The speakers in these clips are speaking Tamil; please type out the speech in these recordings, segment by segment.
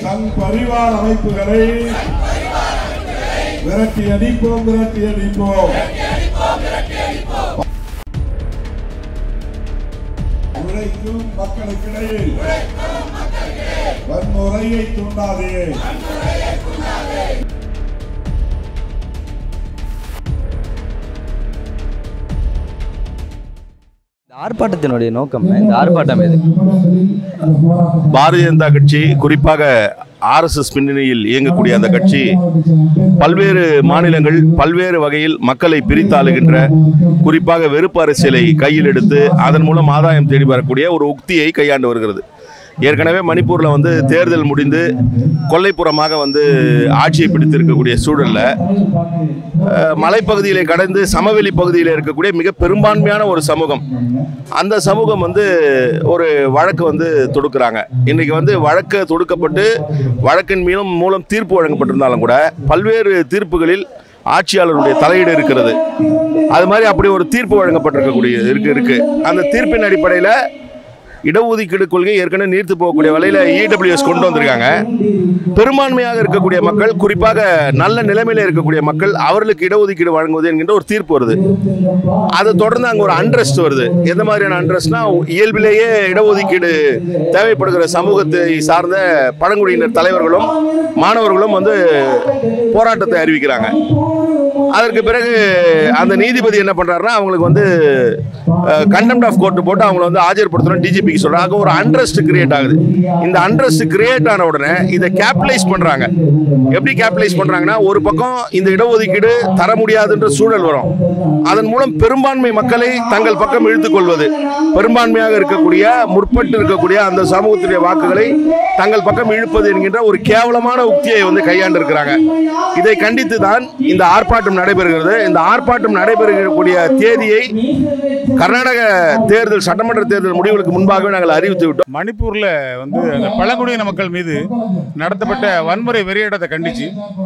சங் பரிவார் அமைப்புகளை விரட்டி அடிப்போம் விரட்டி அடிப்போம் உழைக்கும் மக்களுக்கிடையில் வன்முறையை தூண்டாதே இந்த ஆர்ப்பாட்டத்தினுடைய நோக்கம் என்ன? இந்த ஆர்ப்பாட்டம் எது பாரதிய ஜனதா கட்சி குறிப்பாக ஆர்எஸ்எஸ் பின்னணியில் இயங்கக்கூடிய அந்த கட்சி பல்வேறு மாநிலங்கள் பல்வேறு வகையில் மக்களை பிரித்தாளுகின்ற குறிப்பாக வெறுப்பு அரசியலை கையில் எடுத்து அதன் மூலம் ஆதாயம் தேடி வரக்கூடிய ஒரு உக்தியை கையாண்டு வருகிறது ஏற்கனவே மணிப்பூரில் வந்து தேர்தல் முடிந்து கொல்லைப்புறமாக வந்து ஆட்சியை பிடித்திருக்கக்கூடிய சூழலில் அஹ், மலைப்பகுதியிலே கடந்து சமவெளி பகுதியில் இருக்கக்கூடிய மிக பெரும்பான்மையான ஒரு சமூகம் அந்த சமூகம் வந்து ஒரு வழக்கு வந்து தொடுக்கிறாங்க இன்னைக்கு வந்து வழக்கு தொடுக்கப்பட்டு வழக்கின் மீதும் மூலம் தீர்ப்பு வழங்கப்பட்டிருந்தாலும் கூட பல்வேறு தீர்ப்புகளில் ஆட்சியாளருடைய தலையீடு இருக்கிறது அது மாதிரி அப்படி ஒரு தீர்ப்பு வழங்கப்பட்டிருக்கக்கூடிய இருக்கு இருக்கு அந்த தீர்ப்பின் அடிப்படையில் இடஒதுக்கீடு கொள்கை ஏற்கனவே நீர்த்து போகக்கூடிய வகையில் இடபிள்யூஎஸ் கொண்டு வந்திருக்காங்க பெரும்பான்மையாக இருக்கக்கூடிய மக்கள் குறிப்பாக நல்ல நிலைமையில் இருக்கக்கூடிய மக்கள் அவர்களுக்கு இடஒதுக்கீடு வழங்குவது என்கின்ற ஒரு தீர்ப்பு வருது அதை தொடர்ந்து அங்கே ஒரு அண்ட்ரஸ்ட் வருது எந்த மாதிரியான அண்ட்ரஸ்ட்னா இயல்பிலேயே இடஒதுக்கீடு தேவைப்படுகிற சமூகத்தை சார்ந்த பழங்குடியினர் தலைவர்களும் மாணவர்களும் வந்து போராட்டத்தை அறிவிக்கிறாங்க அதற்கு பிறகு அந்த நீதிபதி என்ன பண்றாருன்னா அவங்களுக்கு வந்து கண்டெம்ட் ஆஃப் கோர்ட் போட்டு அவங்கள வந்து ஆஜர்படுத்தணும் டிஜிபிக்கு சொல்றாங்க ஒரு அண்ட்ரஸ்ட் கிரியேட் ஆகுது இந்த அண்ட்ரஸ்ட் கிரியேட் ஆன உடனே இதை கேபிட்டலைஸ் பண்றாங்க எப்படி கேபிட்டலைஸ் பண்றாங்கன்னா ஒரு பக்கம் இந்த இடஒதுக்கீடு தர முடியாதுன்ற சூழல் வரும் அதன் மூலம் பெரும்பான்மை மக்களை தங்கள் பக்கம் இழுத்துக் கொள்வது பெரும்பான்மையாக இருக்கக்கூடிய முற்பட்டு இருக்கக்கூடிய அந்த சமூகத்துடைய வாக்குகளை தங்கள் பக்கம் இழுப்பது என்கின்ற ஒரு கேவலமான உக்தியை வந்து கையாண்டு இருக்கிறாங்க இதை கண்டித்து தான் இந்த ஆர்ப்பாட்டம் நடைபெறுகிறது இந்த ஆர்ப்பாட்டம் நடைபெறக்கூடிய தேதியை கர்நாடக தேர்தல் சட்டமன்ற தேர்தல் முடிவுகளுக்கு முன்பாகவே நாங்கள் அறிவித்து விட்டோம் மணிப்பூரில் வந்து அந்த பழங்குடியின மக்கள் மீது நடத்தப்பட்ட வன்முறை வெறியாட்டத்தை கண்டித்து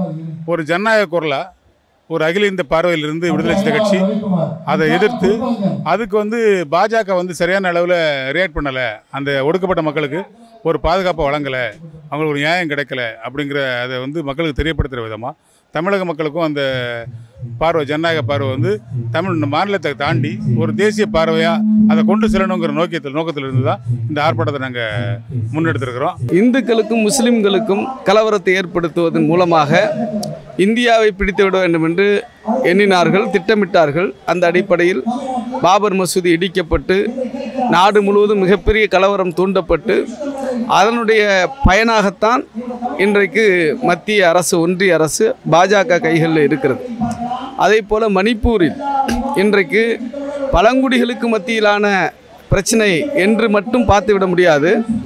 ஒரு ஜனநாயக குரலா ஒரு அகில இந்திய பார்வையிலிருந்து விடுதலை சிறுத்தை கட்சி அதை எதிர்த்து அதுக்கு வந்து பாஜக வந்து சரியான அளவில் ரியாக்ட் பண்ணலை அந்த ஒடுக்கப்பட்ட மக்களுக்கு ஒரு பாதுகாப்பை வழங்கலை அவங்களுக்கு ஒரு நியாயம் கிடைக்கல அப்படிங்கிற அதை வந்து மக்களுக்கு தெரியப்படுத்துகிற விதமாக தமிழக மக்களுக்கும் அந்த பார்வை ஜனநாயக பார்வை வந்து தமிழ் மாநிலத்தை தாண்டி ஒரு தேசிய பார்வையாக அதை கொண்டு செல்லணுங்கிற நோக்கியத்தில் நோக்கத்தில் இருந்து தான் இந்த ஆர்ப்பாட்டத்தை நாங்கள் முன்னெடுத்திருக்கிறோம் இந்துக்களுக்கும் முஸ்லிம்களுக்கும் கலவரத்தை ஏற்படுத்துவதன் மூலமாக இந்தியாவை பிடித்து விட வேண்டும் என்று எண்ணினார்கள் திட்டமிட்டார்கள் அந்த அடிப்படையில் பாபர் மசூதி இடிக்கப்பட்டு நாடு முழுவதும் மிகப்பெரிய கலவரம் தூண்டப்பட்டு அதனுடைய பயனாகத்தான் இன்றைக்கு மத்திய அரசு ஒன்றிய அரசு பாஜக கைகளில் இருக்கிறது அதே போல் மணிப்பூரில் இன்றைக்கு பழங்குடிகளுக்கு மத்தியிலான பிரச்சனை என்று மட்டும் பார்த்துவிட முடியாது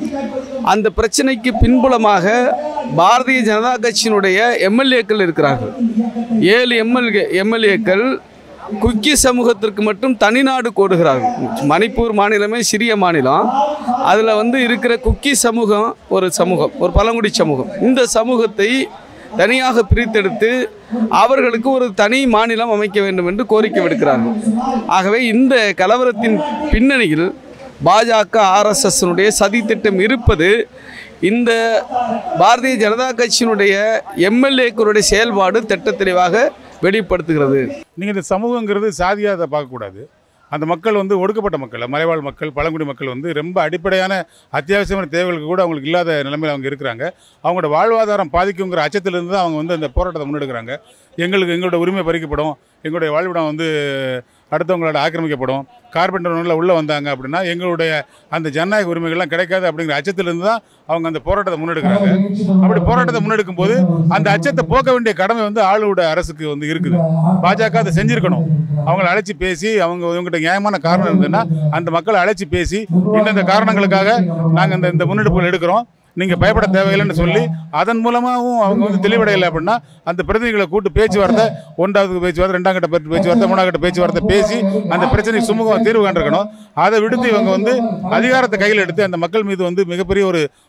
அந்த பிரச்சனைக்கு பின்புலமாக பாரதிய ஜனதா கட்சியினுடைய எம்எல்ஏக்கள் இருக்கிறார்கள் ஏழு எம்எல்ஏ எம்எல்ஏக்கள் குக்கி சமூகத்திற்கு மட்டும் தனிநாடு கோருகிறார்கள் மணிப்பூர் மாநிலமே சிறிய மாநிலம் அதில் வந்து இருக்கிற குக்கி சமூகம் ஒரு சமூகம் ஒரு பழங்குடி சமூகம் இந்த சமூகத்தை தனியாக பிரித்தெடுத்து அவர்களுக்கு ஒரு தனி மாநிலம் அமைக்க வேண்டும் என்று கோரிக்கை விடுக்கிறார்கள் ஆகவே இந்த கலவரத்தின் பின்னணியில் பாஜக ஆர்எஸ்எஸ்னுடைய சதித்திட்டம் இருப்பது இந்த பாரதிய ஜனதா கட்சியினுடைய எம்எல்ஏக்களுடைய செயல்பாடு திட்ட தெளிவாக வெளிப்படுத்துகிறது நீங்கள் இந்த சமூகங்கிறது சாதியாக அதை பார்க்கக்கூடாது அந்த மக்கள் வந்து ஒடுக்கப்பட்ட மக்கள் மலைவாழ் மக்கள் பழங்குடி மக்கள் வந்து ரொம்ப அடிப்படையான அத்தியாவசியமான தேவைகளுக்கு கூட அவங்களுக்கு இல்லாத நிலைமையில் அவங்க இருக்கிறாங்க அவங்களோட வாழ்வாதாரம் பாதிக்குங்கிற அச்சத்திலிருந்து தான் அவங்க வந்து அந்த போராட்டத்தை முன்னெடுக்கிறாங்க எங்களுக்கு எங்களோட உரிமை பறிக்கப்படும் எங்களுடைய வாழ்விடம் வந்து அடுத்தவங்களோட ஆக்கிரமிக்கப்படும் கார்பெண்டர் ஒன்றில் உள்ளே வந்தாங்க அப்படின்னா எங்களுடைய அந்த ஜனநாயக உரிமைகள்லாம் கிடைக்காது அப்படிங்கிற அச்சத்திலிருந்து தான் அவங்க அந்த போராட்டத்தை முன்னெடுக்கிறாங்க அப்படி போராட்டத்தை முன்னெடுக்கும் போது அந்த அச்சத்தை போக்க வேண்டிய கடமை வந்து ஆளுடைய அரசுக்கு வந்து இருக்குது பாஜக அதை செஞ்சிருக்கணும் அவங்கள அழைச்சி பேசி அவங்க இவங்ககிட்ட நியாயமான காரணம் இருந்ததுன்னா அந்த மக்களை அழைச்சி பேசி இந்தந்த காரணங்களுக்காக நாங்கள் இந்த இந்த முன்னெடுப்புகள் எடுக்கிறோம் நீங்கள் பயப்பட தேவையில்லைன்னு சொல்லி அதன் மூலமாகவும் அவங்க வந்து தெளிவடையலை அப்படின்னா அந்த பிரதிநிதிகளை கூட்டு பேச்சுவார்த்தை ஒன்றாவது பேச்சுவார்த்தை ரெண்டாம் கட்ட பேச்சு- பேச்சுவார்த்தை மூணாம் கட்ட பேச்சுவார்த்தை பேசி அந்த பிரச்சனைக்கு சுமூகம் தீர்வு கண்டிருக்கணும் அதை விடுத்து இவங்க வந்து அதிகாரத்தை கையில் எடுத்து அந்த மக்கள் மீது வந்து மிகப்பெரிய ஒரு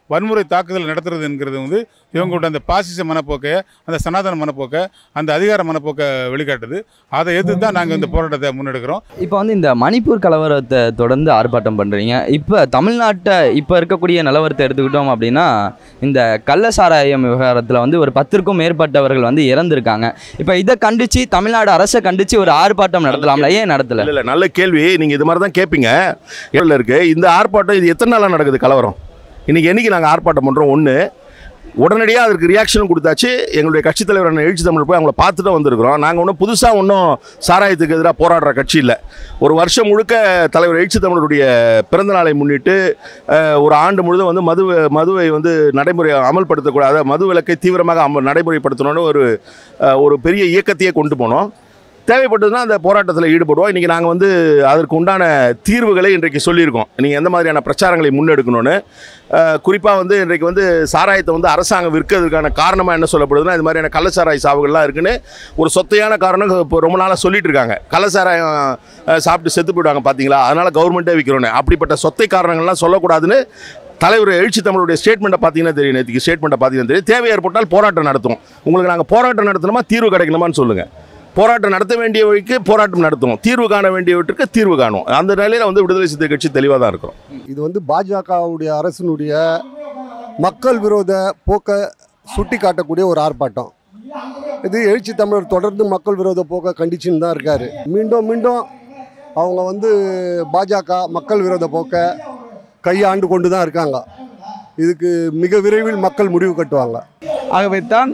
வன்முறை தாக்குதல் நடத்துறது என்கிறது வந்து இவங்களோட அந்த பாசிச மனப்போக்கை அந்த சனாதன மனப்போக்கை அந்த அதிகார மனப்போக்கை வெளிக்காட்டுது அதை எதிர்த்து தான் நாங்கள் இந்த போராட்டத்தை முன்னெடுக்கிறோம் இப்போ வந்து இந்த மணிப்பூர் கலவரத்தை தொடர்ந்து ஆர்ப்பாட்டம் பண்ணுறீங்க இப்போ தமிழ்நாட்டை இப்போ இருக்கக்கூடிய நிலவரத்தை எடுத்துக்கிட்டோம் அப்படின்னா இந்த கள்ள சாராயம் விவகாரத்தில் வந்து ஒரு பத்திற்கும் மேற்பட்டவர்கள் வந்து இறந்துருக்காங்க இப்போ இதை கண்டித்து தமிழ்நாடு அரசை கண்டித்து ஒரு ஆர்ப்பாட்டம் நடத்தலாம்ல ஏன் நடத்தலை இல்ல இல்ல நல்ல கேள்வி நீங்க இது மாதிரி தான் கேட்பீங்க இடத்துல இருக்கு இந்த ஆர்ப்பாட்டம் இது எத்தனை நாளா நடக்குது கலவரம் இன்னைக்கு என்னைக்கு நாங்கள் ஆர்ப்பாட்டம் பண்றோம் ஒன்று உடனடியாக அதற்கு ரியாக்ஷனும் கொடுத்தாச்சு எங்களுடைய கட்சித் தலைவர் அண்ணன் எழுச்சி தமிழ் போய் அவங்கள பார்த்துட்டு வந்திருக்கிறோம் நாங்கள் ஒன்றும் புதுசாக ஒன்றும் சாராயத்துக்கு எதிராக போராடுற கட்சி இல்லை ஒரு வருஷம் முழுக்க தலைவர் எழுச்சி தமிழருடைய பிறந்த நாளை முன்னிட்டு அஹ், ஒரு ஆண்டு முழுதும் வந்து மது மதுவை வந்து நடைமுறை அமல்படுத்தக்கூடாது மது விலக்கை தீவிரமாக அமல் நடைமுறைப்படுத்தணும்னு ஒரு அஹ், ஒரு பெரிய இயக்கத்தையே கொண்டு போனோம் தேவைப்பட்டதுன்னா அந்த போராட்டத்தில் ஈடுபடுவோம் இன்றைக்கி நாங்கள் வந்து அதற்கு உண்டான தீர்வுகளை இன்றைக்கு சொல்லியிருக்கோம் நீங்கள் எந்த மாதிரியான பிரச்சாரங்களை முன்னெடுக்கணும்னு குறிப்பாக வந்து இன்றைக்கு வந்து சாராயத்தை வந்து அரசாங்கம் விற்கிறதுக்கான காரணமாக என்ன சொல்லப்படுதுன்னா இது மாதிரியான கள்ளச்சாராய சாவுகள்லாம் இருக்குன்னு ஒரு சொத்தையான காரணம் இப்போ ரொம்ப நாளாக சொல்லிட்டு இருக்காங்க கள்ளச்சாராயம் அஹ், சாப்பிட்டு செத்து போயிடுவாங்க பார்த்தீங்களா அதனால் கவர்மெண்ட்டே விற்கிறோன்னு அப்படிப்பட்ட சொத்தை காரணங்கள்லாம் சொல்லக்கூடாதுன்னு தலைவர் எழுச்சி தமிழுடைய ஸ்டேட்மெண்ட்டை பார்த்தீங்கன்னா தெரியும் நேற்றுக்கு ஸ்டேட்மெண்ட்டை பார்த்தீங்கன்னா தெரியும் தேவை ஏற்பட்டால் போராட்டம் நடத்துவோம் உங்களுக்கு நாங்கள் போராட்டம் நடத்தணுமா தீர்வு கிடைக்கணுமான்னு சொல்லுங்கள் போராட்டம் நடத்த வேண்டிய வழிக்கு போராட்டம் நடத்துவோம் தீர்வு காண வேண்டியவற்றுக்கு தீர்வு காணும் அந்த நிலையில் வந்து விடுதலை சிறுத்தை கட்சி தெளிவாக தான் இருக்கும் இது வந்து பாஜகவுடைய அரசினுடைய மக்கள் விரோத போக்கை சுட்டி காட்டக்கூடிய ஒரு ஆர்ப்பாட்டம் இது எழுச்சி தமிழர் தொடர்ந்து மக்கள் விரோத போக்கை கண்டிச்சுன்னு தான் இருக்காரு மீண்டும் மீண்டும் அவங்க வந்து பாஜக மக்கள் விரோத போக்கை கையாண்டு கொண்டு தான் இருக்காங்க இதுக்கு மிக விரைவில் மக்கள் முடிவு கட்டுவாங்க ஆகவே தான்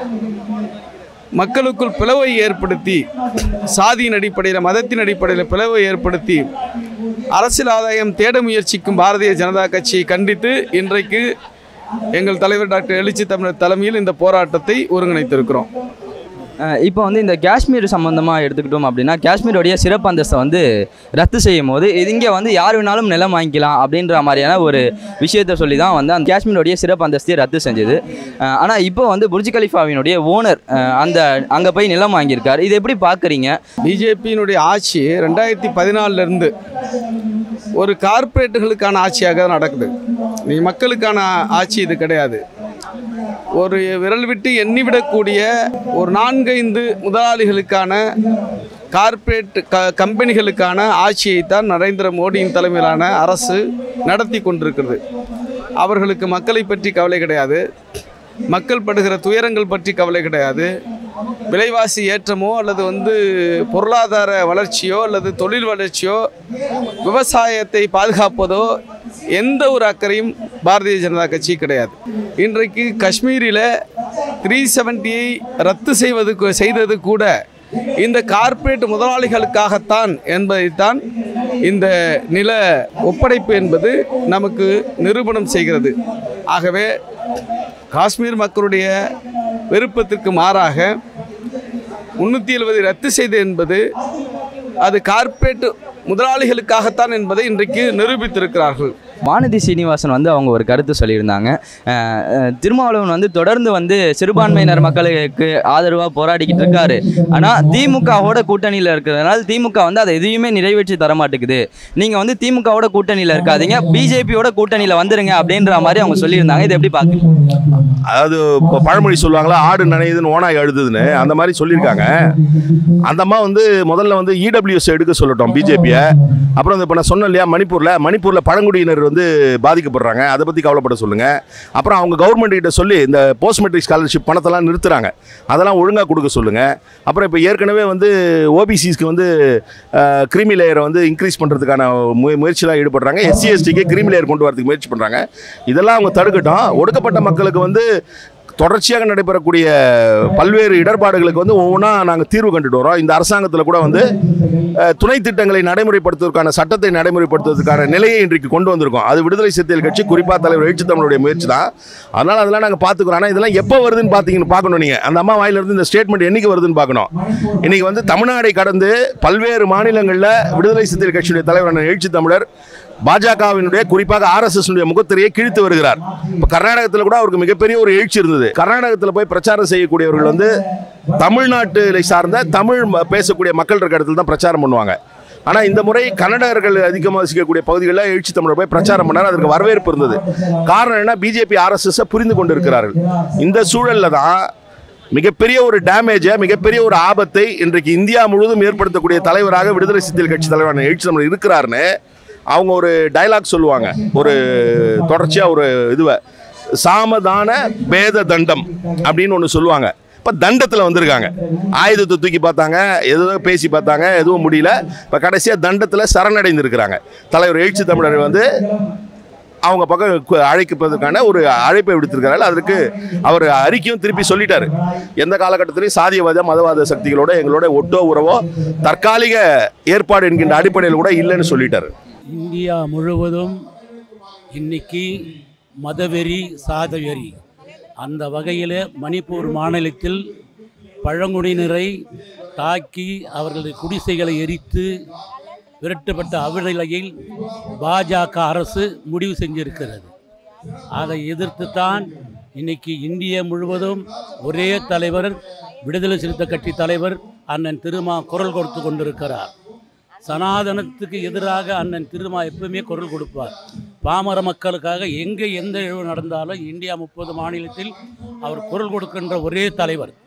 மக்களுக்குள் பிளவை ஏற்படுத்தி சாதியின் அடிப்படையில் மதத்தின் அடிப்படையில் பிளவை ஏற்படுத்தி அரசியல் ஆதாயம் தேட முயற்சிக்கும் பாரதிய ஜனதா கட்சியை கண்டித்து இன்றைக்கு எங்கள் தலைவர் டாக்டர் எழுச்சி தமிழர் தலைமையில் இந்த போராட்டத்தை ஒருங்கிணைத்திருக்கிறோம் அஹ் இப்போ வந்து இந்த காஷ்மீர் சம்மந்தமாக எடுத்துக்கிட்டோம் அப்படின்னா காஷ்மீருடைய சிறப்பு அந்தஸ்தை வந்து ரத்து செய்யும் போது இது இங்கே வந்து யார் வேணாலும் நிலம் வாங்கிக்கலாம் அப்படின்ற மாதிரியான ஒரு விஷயத்தை சொல்லி தான் வந்து அந்த காஷ்மீருடைய சிறப்பு அந்தஸ்தையை ரத்து செஞ்சது ஆனால் இப்போ வந்து புர்ஜ் கலிஃபாவினுடைய ஓனர் அந்த அங்கே போய் நிலம் வாங்கியிருக்காரு இது எப்படி பார்க்குறீங்க பிஜேபியினுடைய ஆட்சி ரெண்டாயிரத்தி பதினாலிருந்து ஒரு கார்ப்பரேட்டுகளுக்கான ஆட்சியாக தான் நடக்குது நீ மக்களுக்கான ஆட்சி இது கிடையாது ஒரு விரல் விட்டு எண்ணிவிடக்கூடிய ஒரு நான்கைந்து முதலாளிகளுக்கான கார்ப்பரேட் க கம்பெனிகளுக்கான ஆட்சியைத்தான் நரேந்திர மோடியின் தலைமையிலான அரசு நடத்தி கொண்டிருக்கிறது அவர்களுக்கு மக்களை பற்றி கவலை கிடையாது மக்கள் படுகிற துயரங்கள் பற்றி கவலை கிடையாது விலைவாசி ஏற்றமோ அல்லது வந்து பொருளாதார வளர்ச்சியோ அல்லது தொழில் வளர்ச்சியோ விவசாயத்தை பாதுகாப்பதோ எந்த ஒரு அக்கறையும் பாரதிய ஜனதா கட்சி கிடையாது இன்றைக்கு காஷ்மீரில் த்ரீ செவன்ட்டியை ரத்து செய்வது கு- செய்தது கூட இந்த கார்ப்பரேட் முதலாளிகளுக்காகத்தான் என்பதைத்தான் இந்த நில ஒப்படைப்பு என்பது நமக்கு நிரூபணம் செய்கிறது ஆகவே காஷ்மீர் மக்களுடைய விருப்பத்திற்கு மாறாக முன்னூற்றி எழுபதை ரத்து செய்து என்பது அது கார்ப்பரேட் முதலாளிகளுக்காகத்தான் என்பதை இன்றைக்கு நிரூபித்திருக்கிறார்கள் வானதி சீனிவாசன் வந்து அவங்க ஒரு கருத்து சொல்லியிருந்தாங்க அஹ், அஹ், திருமாவளவன் வந்து தொடர்ந்து வந்து சிறுபான்மையினர் மக்களுக்கு ஆதரவாக போராடிக்கிட்டு இருக்காரு ஆனால் திமுகவோட கூட்டணியில் இருக்கிறதுனால திமுக வந்து அதை எதையுமே நிறைவேற்றி தர மாட்டேங்குது நீங்கள் வந்து திமுகவோட கூட்டணியில் இருக்காதீங்க பிஜேபியோட கூட்டணியில் வந்துருங்க அப்படின்ற மாதிரி அவங்க சொல்லியிருந்தாங்க இது எப்படி பார்க்குறீங்க அதாவது இப்போ பழமொழி சொல்லுவாங்களா ஆடு நனையுதுன்னு ஓனாய் அழுதுன்னு அந்த மாதிரி சொல்லியிருக்காங்க அந்த அம்மா வந்து முதல்ல வந்து இடபிள்யூஎஸ் எடுக்க சொல்லட்டும் பிஜேபியை அப்புறம் இப்போ நான் சொன்னேன் இல்லையா மணிப்பூரில் மணிப்பூரில் பழங்குடியினர் வந்து பாதிக்கப்படுறாங்க அதை பற்றி கவலைப்பட சொல்லுங்கள் அப்புறம் அவங்க கவர்மெண்ட் கிட்ட சொல்லி இந்த போஸ்ட் மெட்ரிக் ஸ்காலர்ஷிப் பணத்தெல்லாம் நிறுத்துறாங்க அதெல்லாம் ஒழுங்காக கொடுக்க சொல்லுங்கள் அப்புறம் இப்போ ஏற்கனவே வந்து ஓபிசிஸ்க்கு வந்து கிரிமி லேயரை வந்து இன்க்ரீஸ் பண்ணுறதுக்கான முய முயற்சிலாம் ஈடுபடுறாங்க எஸ்சி எஸ்டிக்கு கிரிமி லேயர் கொண்டு வரதுக்கு முயற்சி பண்ணுறாங்க இதெல்லாம் அவங்க தடுக்கட்டும் ஒடுக்கப்பட்ட மக்களுக்கு வந்து தொடர்ச்சியாக நடைபெறக்கூடிய பல்வேறு இடர்பாடுகளுக்கு வந்து ஒவ்வொன்றா நாங்கள் தீர்வு கண்டுட்டு வரோம் இந்த அரசாங்கத்தில் கூட வந்து அஹ், துணை திட்டங்களை நடைமுறைப்படுத்துவதற்கான சட்டத்தை நடைமுறைப்படுத்துவதற்கான நிலையை இன்றைக்கு கொண்டு வந்திருக்கோம் அது விடுதலை சிறுத்தைகள் கட்சி குறிப்பாக தலைவர் எழுச்சி தமிழுடைய முயற்சி தான் அதனால் அதெல்லாம் நாங்கள் பார்த்துக்குறோம் ஆனால் இதெல்லாம் எப்போ வருதுன்னு பார்த்தீங்கன்னு பார்க்கணும் நீங்கள் அந்த அம்மா வாயிலிருந்து இந்த ஸ்டேட்மெண்ட் என்னைக்கு வருதுன்னு பார்க்கணும் இன்னைக்கு வந்து தமிழ்நாடை கடந்து பல்வேறு மாநிலங்களில் விடுதலை சிறுத்தைகள் கட்சியுடைய தலைவர் அண்ணன் எழுச்சி தமிழர் பாஜகவினுடைய குறிப்பாக ஆர்எஸ்எஸ் முகத்திரையை கிழித்து வருகிறார் இப்போ கர்நாடகத்தில் கூட அவருக்கு மிகப்பெரிய ஒரு எழுச்சி இருந்தது கர்நாடகத்தில் போய் பிரச்சாரம் செய்யக்கூடியவர்கள் வந்து தமிழ்நாட்டிலை சார்ந்த தமிழ் ம- பேசக்கூடிய மக்கள் இருக்க இடத்துல தான் பிரச்சாரம் பண்ணுவாங்க ஆனால் இந்த முறை கன்னடர்கள் அதிகமாக வசிக்கக்கூடிய பகுதிகளில் எழுச்சி தமிழர் போய் பிரச்சாரம் பண்ணார் அதற்கு வரவேற்பு இருந்தது காரணம் என்ன பிஜேபி ஆர்எஸ்எஸ் புரிந்து கொண்டு இருக்கிறார்கள் இந்த சூழல்ல தான் மிகப்பெரிய ஒரு டேமேஜை மிகப்பெரிய ஒரு ஆபத்தை இன்றைக்கு இந்தியா முழுவதும் ஏற்படுத்தக்கூடிய தலைவராக விடுதலை சிறுத்தைகள் கட்சி தலைவரான எழுச்சி தமிழர் இருக்கிறாருன்னு அவங்க ஒரு டயலாக் சொல்லுவாங்க ஒரு தொடர்ச்சியாக ஒரு இதுவை சாமதான பேத தண்டம் அப்படின்னு ஒன்று சொல்லுவாங்க இப்போ தண்டத்தில் வந்திருக்காங்க ஆயுதத்தை தூக்கி பார்த்தாங்க ஏதோ பேசி பார்த்தாங்க எதுவும் முடியல இப்போ கடைசியாக தண்டத்தில் சரணடைந்திருக்கிறாங்க தலைவர் எழுச்சி தமிழர் வந்து அவங்க பக்கம் கு- அழைப்பதற்கான ஒரு அழைப்பை விடுத்திருக்கிறார்கள் அதற்கு அவர் அறிக்கையும் திருப்பி சொல்லிட்டாரு எந்த காலகட்டத்திலையும் சாதியவாத மதவாத சக்திகளோட எங்களோட ஒட்டோ உறவோ தற்காலிக ஏற்பாடு என்கின்ற அடிப்படையில் கூட இல்லைன்னு சொல்லிட்டாரு இந்தியா முழுவதும் இன்னைக்கு மதவெறி சாதவெறி அந்த வகையில் மணிப்பூர் மாநிலத்தில் பழங்குடியினரை தாக்கி அவர்களது குடிசைகளை எரித்து விரட்டப்பட்ட அவ்நிலையில் பாஜக அரசு முடிவு செஞ்சிருக்கிறது அதை எதிர்த்து தான் இன்னைக்கு இந்தியா முழுவதும் ஒரே தலைவர் விடுதலை சிறுத்தை கட்சி தலைவர் அண்ணன் திருமா குரல் கொடுத்து கொண்டிருக்கிறார் சனாதனத்துக்கு எதிராக அண்ணன் திருமா எப்பவுமே குரல் கொடுப்பார் பாமர மக்களுக்காக எங்கே எந்த இழவு நடந்தாலும் இந்தியா முப்பது மாநிலத்தில் அவர் குரல் கொடுக்கின்ற ஒரே தலைவர்